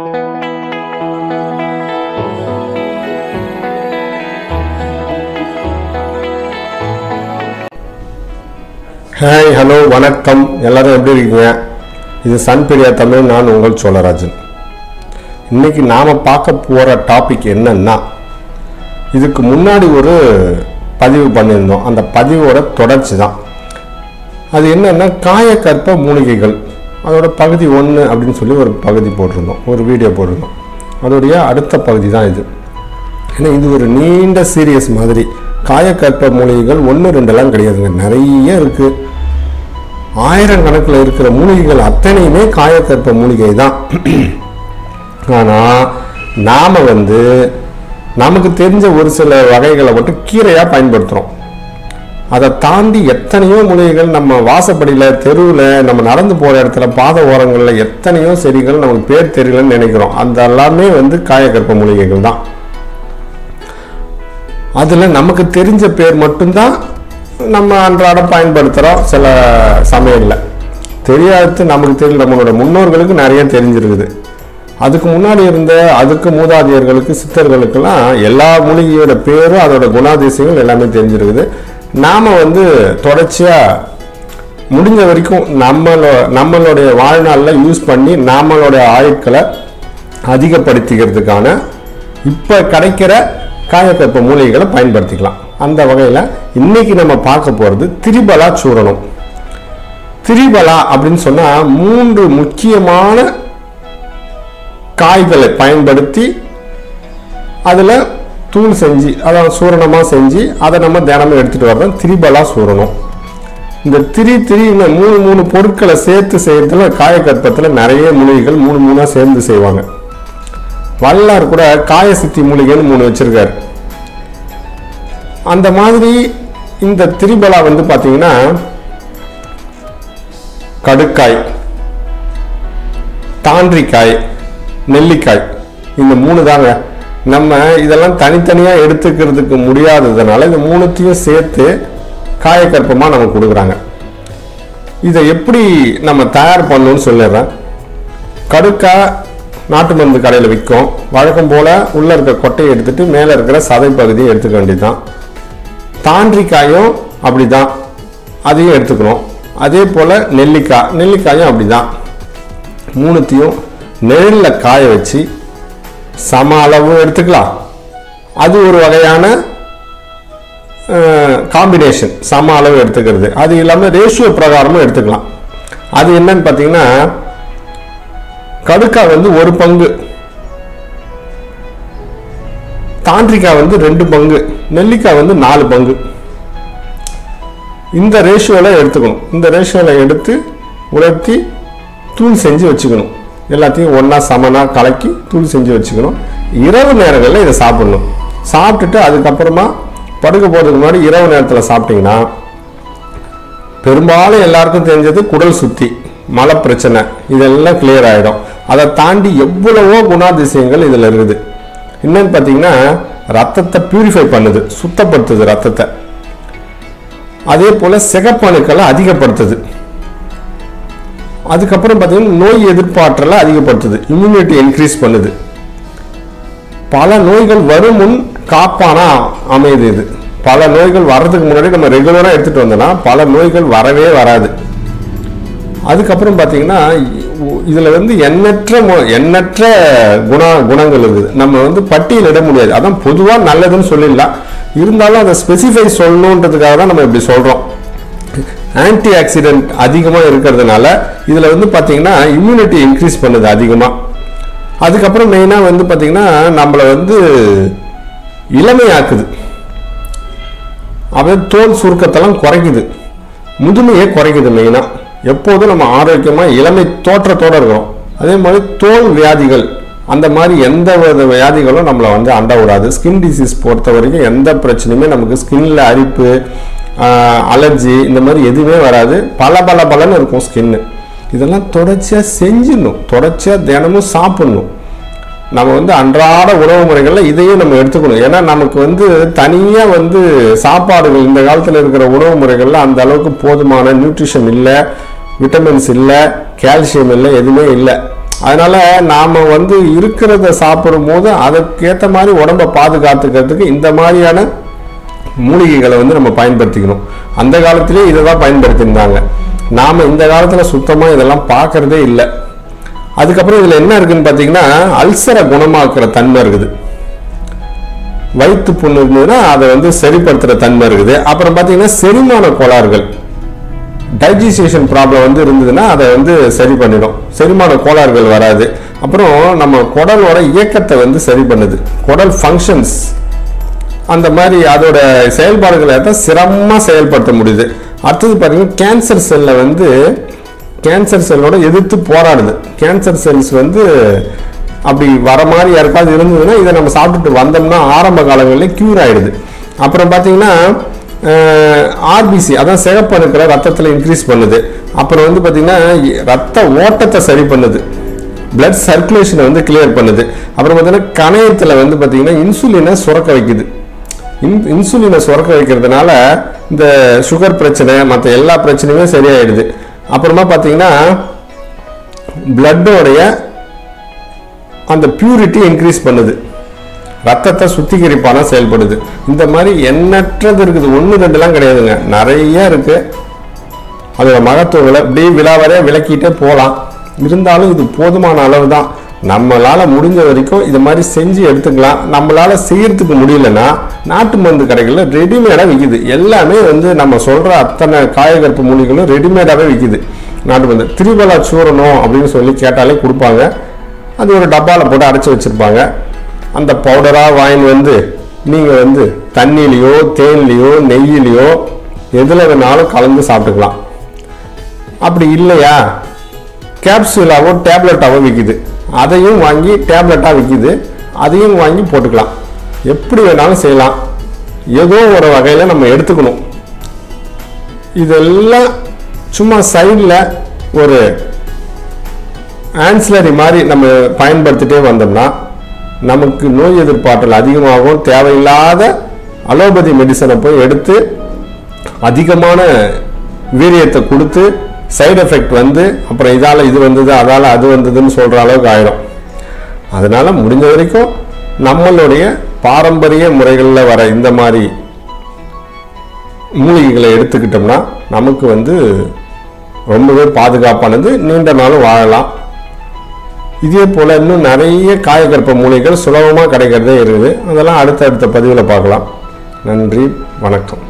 hi hello வணக்கம் எல்லாரும் எப்படி இருக்கீங்க இது சன் பெரியா தமிழ் நான் உங்கள் சோழராஜன் இன்னைக்கு நாம் பார்க்க போகிற டாபிக் என்னன்னா இதுக்கு முன்னாடி ஒரு பதிவு பண்ணியிருந்தோம் அந்த பதிவோட தொடர்ச்சி தான் அது என்னன்னா காயக்கற்ப மூலிகைகள் அதோட பகுதி ஒன்று அப்படின்னு சொல்லி ஒரு பகுதி போட்டிருந்தோம் ஒரு வீடியோ போட்டிருந்தோம் அதோடைய அடுத்த பகுதி தான் இது ஏன்னா இது ஒரு நீண்ட சீரியஸ் மாதிரி காயக்கற்ப மூலிகைகள் ஒன்று ரெண்டெல்லாம் கிடையாதுங்க நிறைய இருக்குது ஆயிரக்கணக்கில் இருக்கிற மூலிகைகள் அத்தனையுமே காயக்கற்ப மூலிகை தான் ஆனால் நாம் வந்து நமக்கு தெரிஞ்ச ஒரு சில வகைகளை மட்டும் கீரையாக பயன்படுத்துகிறோம் அதை தாண்டி எத்தனையோ மூலிகைகள் நம்ம வாசப்படியில் தெருவில் நம்ம நடந்து போகிற இடத்துல பாத ஓரங்களில் எத்தனையோ செடிகள் நமக்கு பேர் தெரியலன்னு நினைக்கிறோம் அந்த எல்லாமே வந்து காயக்கற்ப மூலிகைகள் தான் அதில் நமக்கு தெரிஞ்ச பேர் மட்டும்தான் நம்ம அன்றாடம் பயன்படுத்துகிறோம் சில சமையலில் தெரியாதது நமக்கு தெரியல நம்மளோட முன்னோர்களுக்கு நிறைய தெரிஞ்சிருக்குது அதுக்கு முன்னாடி இருந்த அதுக்கு மூதாதையர்களுக்கு சித்தர்களுக்கெல்லாம் எல்லா மூலிகையோட பேரும் அதோட குணாதிசயங்கள் எல்லாமே தெரிஞ்சிருக்குது நாம் வந்து தொடர்ச்சியாக முடிஞ்ச வரைக்கும் நம்மளோ நம்மளுடைய வாழ்நாளில் யூஸ் பண்ணி நம்மளுடைய ஆயுட்களை அதிகப்படுத்திக்கிறதுக்கான இப்போ கிடைக்கிற காயக்கற்ப மூலிகைகளை பயன்படுத்திக்கலாம் அந்த வகையில் இன்னைக்கு நம்ம பார்க்க போகிறது திரிபலா சூரணம் திரிபலா அப்படின்னு சொன்னால் மூன்று முக்கியமான காய்களை பயன்படுத்தி அதில் தூள் செஞ்சு அதாவது சூரணமாக செஞ்சு அதை நம்ம தினமும் எடுத்துகிட்டு வரதான் திரிபலா சூரணம் இந்த திரி திரி இந்த மூணு மூணு பொருட்களை சேர்த்து செய்யறதுல காயக்கற்பத்தில் நிறைய மூலிகைகள் மூணு மூணாக சேர்ந்து செய்வாங்க வல்லார் கூட காயசித்தி மூலிகைன்னு மூணு வச்சிருக்காரு அந்த மாதிரி இந்த திரிபலா வந்து பார்த்தீங்கன்னா கடுக்காய் தாண்டிக்காய் நெல்லிக்காய் இந்த மூணு தாங்க நம்ம இதெல்லாம் தனித்தனியாக எடுத்துக்கிறதுக்கு முடியாததுனால இந்த மூணுத்தையும் சேர்த்து காயக்கற்பமாக நமக்கு கொடுக்குறாங்க இதை எப்படி நம்ம தயார் பண்ணணும்னு சொல்லிடுறேன் கடுக்காய் நாட்டு மருந்து கடையில் விற்கும் வழக்கம் போல் உள்ளே இருக்க கொட்டையை எடுத்துட்டு மேலே இருக்கிற சதை பகுதியை எடுத்துக்க வேண்டியதுதான் தாண்டிக்காயும் அப்படி தான் அதையும் எடுத்துக்கணும் அதே போல் நெல்லிக்காய் நெல்லிக்காயும் அப்படி தான் மூணுத்தையும் நெழிலில் காய வச்சு சம அளவு எடுத்துக்கலாம் அது ஒரு வகையான காம்பினேஷன் சம அளவு எடுத்துக்கிறது அது இல்லாமல் ரேஷியோ பிரகாரமும் எடுத்துக்கலாம் அது என்னன்னு பார்த்தீங்கன்னா கடுக்காய் வந்து ஒரு பங்கு தாண்டிக்காய் வந்து ரெண்டு பங்கு நெல்லிக்காய் வந்து நாலு பங்கு இந்த ரேஷியோவில் எடுத்துக்கணும் இந்த ரேஷியோவில் எடுத்து உலர்த்தி தூள் செஞ்சு வச்சுக்கணும் எல்லாத்தையும் ஒன்றா சமனாக கலக்கி தூள் செஞ்சு வச்சுக்கணும் இரவு நேரங்களில் இதை சாப்பிடணும் சாப்பிட்டுட்டு அதுக்கப்புறமா படுக்க போகிறதுக்கு முன்னாடி இரவு நேரத்தில் சாப்பிட்டீங்கன்னா பெரும்பாலும் எல்லாருக்கும் தெரிஞ்சது குடல் சுத்தி மலை பிரச்சனை இதெல்லாம் கிளியர் ஆகிடும் அதை தாண்டி எவ்வளவோ குணாதிசயங்கள் இதில் இருக்குது என்னன்னு பார்த்தீங்கன்னா ரத்தத்தை பியூரிஃபை பண்ணுது சுத்தப்படுத்துது ரத்தத்தை அதே போல் சிகப்பணுக்களை அதிகப்படுத்துது அதுக்கப்புறம் பார்த்தீங்கன்னா நோய் எதிர்ப்பாற்றலை அதிகப்படுத்துது இம்யூனிட்டி இன்க்ரீஸ் பண்ணுது பல நோய்கள் வரும் முன் காப்பானா அமையுது இது பல நோய்கள் வர்றதுக்கு முன்னாடி நம்ம ரெகுலராக எடுத்துகிட்டு வந்தோம்னா பல நோய்கள் வரவே வராது அதுக்கப்புறம் பார்த்தீங்கன்னா இதில் வந்து எண்ணற்ற மு- எண்ணற்ற குண குணங்கள் இருக்குது நம்ம வந்து பட்டியலிட முடியாது அதான் பொதுவாக நல்லதுன்னு சொல்லிடலாம் இருந்தாலும் அதை ஸ்பெசிஃபை சொல்லணுன்றதுக்காக தான் நம்ம இப்படி சொல்கிறோம் ஆன்டி ஆக்சிடென்ட் அதிகமாக இருக்கிறதுனால இதில் வந்து பார்த்தீங்கன்னா இம்யூனிட்டி இன்க்ரீஸ் பண்ணுது அதிகமாக அதுக்கப்புறம் மெயினாக வந்து பார்த்தீங்கன்னா நம்மளை வந்து இளமையாக்குது அப்படியே தோல் சுருக்கத்தெல்லாம் குறைக்குது முதுமையை குறைக்குது மெயினாக எப்போதும் நம்ம ஆரோக்கியமாக இளமை தோற்றத்தோடு இருக்கிறோம் அதே மாதிரி தோல் வியாதிகள் அந்த மாதிரி எந்த வித வியாதிகளும் நம்மளை வந்து அண்ட விடாது ஸ்கின் டிசீஸ் பொறுத்த வரைக்கும் எந்த பிரச்சனையுமே நமக்கு ஸ்கின்ல அரிப்பு அலர்ஜி இந்த மாதிரி எதுவுமே வராது பல பல பலன்னு இருக்கும் ஸ்கின்னு இதெல்லாம் தொடர்ச்சியாக செஞ்சிடணும் தொடர்ச்சியாக தினமும் சாப்பிடணும் நம்ம வந்து அன்றாட உணவு முறைகளில் இதையும் நம்ம எடுத்துக்கணும் ஏன்னா நமக்கு வந்து தனியாக வந்து சாப்பாடுகள் இந்த காலத்தில் இருக்கிற உணவு முறைகளில் அந்த அளவுக்கு போதுமான நியூட்ரிஷன் இல்லை விட்டமின்ஸ் இல்லை கால்சியம் இல்லை எதுவுமே இல்லை அதனால நாம வந்து இருக்கிறத சாப்பிடும் போது அதுக்கேற்ற மாதிரி உடம்ப பாதுகாத்துக்கிறதுக்கு இந்த மாதிரியான மூலிகைகளை வந்து நம்ம பயன்படுத்திக்கணும் அந்த காலத்திலேயே இதை தான் பயன்படுத்தியிருந்தாங்க நாம இந்த காலத்துல சுத்தமா இதெல்லாம் பார்க்கறதே இல்லை அதுக்கப்புறம் இதுல என்ன இருக்குன்னு பார்த்தீங்கன்னா அல்சரை குணமாக்குற தன்மை இருக்குது வயிற்று புண்ணு இருந்ததுன்னா அதை வந்து சரிப்படுத்துற தன்மை இருக்குது அப்புறம் பார்த்தீங்கன்னா செரிமான கோளாறுகள் டைஜஸ்டேஷன் ப்ராப்ளம் வந்து இருந்ததுன்னா அதை வந்து சரி பண்ணிடும் செரிமான கோளாறுகள் வராது அப்புறம் நம்ம குடலோட இயக்கத்தை வந்து சரி பண்ணுது குடல் ஃபங்க்ஷன்ஸ் அந்த மாதிரி அதோட செயல்பாடுகளை தான் சிரமமாக செயல்படுத்த முடியுது அடுத்தது பார்த்தீங்கன்னா கேன்சர் செல்லை வந்து கேன்சர் செல்லோட எதிர்த்து போராடுது கேன்சர் செல்ஸ் வந்து அப்படி வர மாதிரி யாருக்காவது இருந்ததுன்னா இதை நம்ம சாப்பிட்டுட்டு வந்தோம்னா ஆரம்ப காலங்களில் க்யூர் ஆயிடுது அப்புறம் பார்த்தீங்கன்னா ஆர்பிசி அதான் சிகப்பு அணுக்களை ரத்தத்தில் இன்க்ரீஸ் பண்ணுது அப்புறம் வந்து பார்த்தீங்கன்னா ரத்த ஓட்டத்தை சரி பண்ணுது பிளட் சர்க்குலேஷனை வந்து கிளியர் பண்ணுது அப்புறம் பார்த்தீங்கன்னா கணையத்தில் வந்து பார்த்தீங்கன்னா இன்சுலினை சுரக்க வைக்குது இன் இன்சுலினை சுரக்க வைக்கிறதுனால இந்த சுகர் பிரச்சனை மற்ற எல்லா பிரச்சனையுமே சரியாயிடுது அப்புறமா பார்த்தீங்கன்னா பிளட்டோடைய அந்த பியூரிட்டி இன்க்ரீஸ் பண்ணுது ரத்தத்தை சுத்திகரிப்பான செயல்படுது இந்த மாதிரி எண்ணற்றது இருக்குது ஒன்று ரெண்டுலாம் கிடையாதுங்க நிறைய இருக்கு அதோட மகத்துவங்களை அப்படியே விழாவறையாக விளக்கிட்டே போகலாம் இருந்தாலும் இது போதுமான அளவு தான் நம்மளால முடிஞ்ச வரைக்கும் இது மாதிரி செஞ்சு எடுத்துக்கலாம் நம்மளால செய்யறதுக்கு முடியலன்னா நாட்டு மருந்து கடைகளில் ரெடிமேடாக விற்கிது எல்லாமே வந்து நம்ம சொல்ற அத்தனை காயகற்ப மூலிகளும் ரெடிமேடாகவே விற்கிது நாட்டு மருந்து திரிபலா சூரணம் அப்படின்னு சொல்லி கேட்டாலே கொடுப்பாங்க அது ஒரு டப்பாவில் போட்டு அடைச்சி வச்சிருப்பாங்க அந்த பவுடராக வாங்கி வந்து நீங்கள் வந்து தண்ணியிலையோ தேன்லேயோ நெய்யிலையோ எதில் வேணாலும் கலந்து சாப்பிட்டுக்கலாம் அப்படி இல்லையா கேப்சூலாவோ டேப்லெட்டாவோ விற்கிது அதையும் வாங்கி டேப்லெட்டாக விற்கிது அதையும் வாங்கி போட்டுக்கலாம் எப்படி வேணாலும் செய்யலாம் ஏதோ ஒரு வகையில் நம்ம எடுத்துக்கணும் இதெல்லாம் சும்மா சைடில் ஒரு ஆன்சிலரி மாதிரி நம்ம பயன்படுத்திட்டே வந்தோம்னா நமக்கு நோய் எதிர்ப்பாற்றல் அதிகமாகும் தேவையில்லாத அலோபதி மெடிசனை போய் எடுத்து அதிகமான வீரியத்தை கொடுத்து சைடு எஃபெக்ட் வந்து அப்புறம் இதால் இது வந்தது அதால் அது வந்ததுன்னு சொல்கிற அளவுக்கு ஆயிடும் அதனால் முடிஞ்ச வரைக்கும் நம்மளுடைய பாரம்பரிய முறைகளில் வர இந்த மாதிரி மூலிகைகளை எடுத்துக்கிட்டோம்னா நமக்கு வந்து ரொம்பவே பாதுகாப்பானது நீண்ட நாளும் வாழலாம் இதே போல் இன்னும் நிறைய காயகற்ப மூலிகைகள் சுலபமாக கிடைக்கிறதே இருக்குது அதெல்லாம் அடுத்தடுத்த பதிவில் பார்க்கலாம் நன்றி வணக்கம்